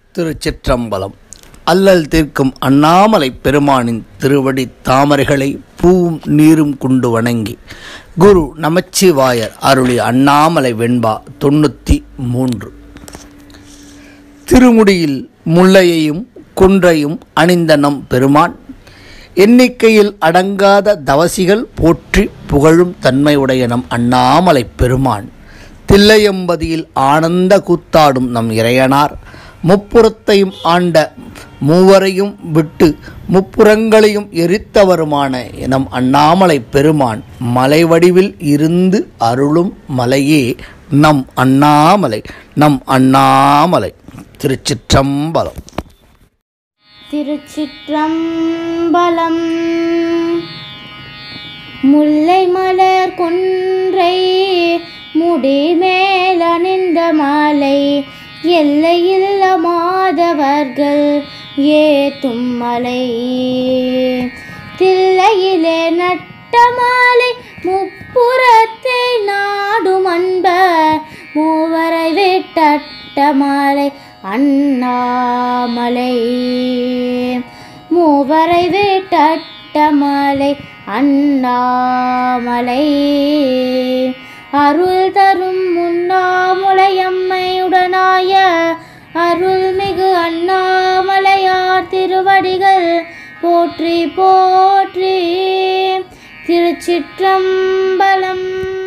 திருச்சிற்றம்பலம் அல்லல் தீர்க்கும் அண்ணாமலை பெருமானின் திருவடி தாமரைகளை பூவும் நீரும் கொண்டு வணங்கி குரு நமச்சிவாயர் அருளிய அண்ணாமலை வெண்பா தொண்ணூற்றி மூன்று திருமுடியில் முல்லையையும் குன்றையும் அணிந்த நம் பெருமான் எண்ணிக்கையில் அடங்காத தவசிகள் போற்றி புகழும் தன்மையுடைய நம் அண்ணாமலை பெருமான் தில்லையம்பதியில் ஆனந்த கூத்தாடும் நம் இறையனார் முப்புறத்தையும் ஆண்ட மூவரையும் விட்டு முப்புறங்களையும் எரித்தவருமான நம் அண்ணாமலை பெருமான் மலை வடிவில் இருந்து அருளும் மலையே நம் அண்ணாமலை நம் அண்ணாமலை திருச்சிற்றம்பலம் திருச்சிற்றம்பலம் முல்லை மலர் கொன்றை முடிமேல் அணிந்த மாலை எல்லையில்ல மாதவர்கள் ஏத்தும் மலை தில்லையிலே நட்ட மாலை முப்புறத்தை நாடும் அன்ப மூவரை விட்டட்ட மாலை அண்ணாமலை மூவரை விட்டட்ட மாலை அண்ணாமலை அருள் தரும் முன்னாமுலையம்மையுடனாய அருள்மிகு அண்ணாமலையார் திருவடிகள் போற்றி போற்றி திருச்சிற்றம்பலம்